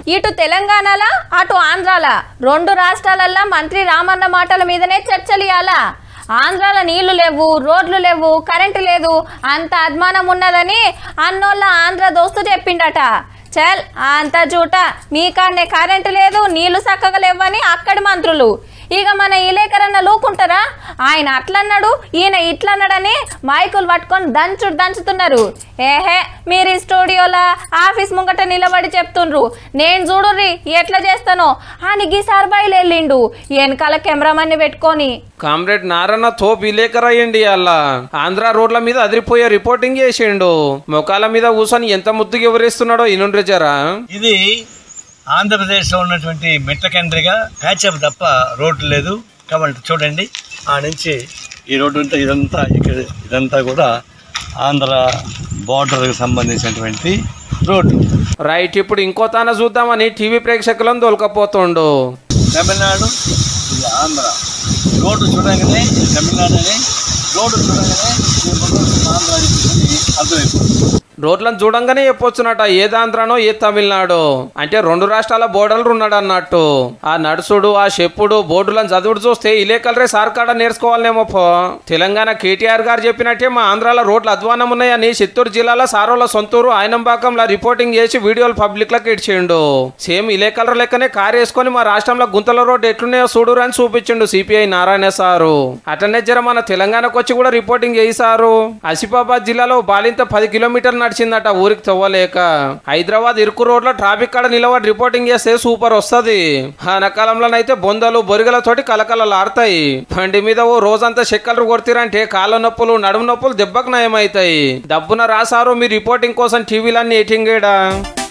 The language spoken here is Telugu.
ఇటు తెలంగాణలా అటు ఆంధ్రాల రెండు రాష్ట్రాలల్లో మంత్రి రామన్న మాటల మీదనే చర్చలు ఇయాలా ఆంధ్రాల నీళ్లు లేవు రోడ్లు లేవు కరెంటు లేదు అంత అద్మానం ఉన్నదని అన్నోళ్ళ ఆంధ్ర దోస్తు చెప్పిండట చల్ అంత జూట మీ కాడనే కరెంటు లేదు నీళ్లు చక్కగా లేవని అక్కడి మంత్రులు ఇక మన ఇలేకరన్న లూకుంటారా ఆయన అట్లన్నాడు ఈయన ఇట్లన్నాడని మైకులు పట్టుకొని దంచుడు దంచుతున్నారు ఏహే మీరు ఈ స్టూడియోలా ఆఫీస్ ముంగట నిలబడి చెప్తుండ్రు నేను చూడుర్రి ఎట్లా చేస్తానో అని గీసారి బయలుదేరిండు వెనకాల కెమెరామన్ని పెట్టుకొని కామ్రేడ్ నారన్న తోపు విలేకరు అయ్యండి అలా ఆంధ్ర రోడ్ల మీద అదిరిపోయే రిపోర్టింగ్ చేసిండు ముఖాల మీద కూర్చొని ఎంత ముద్దుగా ఎవరేస్తున్నాడో ఇనుండ్రి జరా ఇది ఆంధ్రప్రదేశ్లో ఉన్నటువంటి మెట్లకండ్రిగా ప్యాచప్ తప్ప రోడ్డు లేదు కాబట్టి చూడండి ఆ నుంచి ఈ రోడ్డు అంతా ఇదంతా ఇక్కడ ఇదంతా కూడా ఆంధ్ర బార్డర్కి సంబంధించినటువంటి రోడ్డు రైట్ ఇప్పుడు ఇంకో తాన చూద్దామని టీవీ ప్రేక్షకులను దొలకపోతుండు తమిళనాడు ఇది ఆంధ్ర రోడ్డు చూడగానే ఇది తమిళనాడు అని రోడ్డు చూడగానే ఈ ముందు ఆంధ్ర అని చెప్పి అర్థమైపోతుంది రోడ్లను చూడంగానే చెప్పొచ్చునట ఏది ఆంధ్రానో ఏ తమిళనాడు అంటే రెండు రాష్ట్రాల బోర్డర్లు ఉన్నాడు అన్నట్టు ఆ నడుసుడు ఆ చెప్పుడు బోర్డులను చదువుడు చూస్తే ఇలేకలరే సార్కాడ నేర్చుకోవాలనేమో పో తెలంగాణ కేటీఆర్ గారు చెప్పినట్టే మా ఆంధ్రాలో రోడ్లు అధ్వానం ఉన్నాయని చిత్తూరు జిల్లాలో సారోల సొంతూరు ఆయనంబాకంలో రిపోర్టింగ్ చేసి వీడియోలు పబ్లిక్ లకు ఇచ్చిండు సేమ్ ఇలేకలర్ లెక్కనే కారు వేసుకొని మా రాష్ట్రంలో గుంతల రోడ్డు ఎట్లున్నాయో చూడురు అని చూపించిండు సిపిఐ నారాయణ సారు అటనే జర మన తెలంగాణకు వచ్చి కూడా రిపోర్టింగ్ చేయి సారు ఆసిఫాబాద్ జిల్లాలో బాలింత పది కిలోమీటర్లు నడిచిందట ఊరికి తవ్వలేక హైదరాబాద్ ఇరుకు రోడ్లో ట్రాఫిక్ కాడ నిలబడి రిపోర్టింగ్ చేస్తే సూపర్ వస్తది ఆనకాలంలోనైతే బొందలు బొరిగలతోటి కలకలలాడతాయి బండి మీద ఓ రోజంతా చెక్కలు కొడుతురంటే కాళ్ళ నొప్పులు నడుము నొప్పులు దెబ్బకు నయమవుతాయి డబ్బున రాసారు మీ రిపోర్టింగ్ కోసం టీవీలన్నీ ఎటింగేడా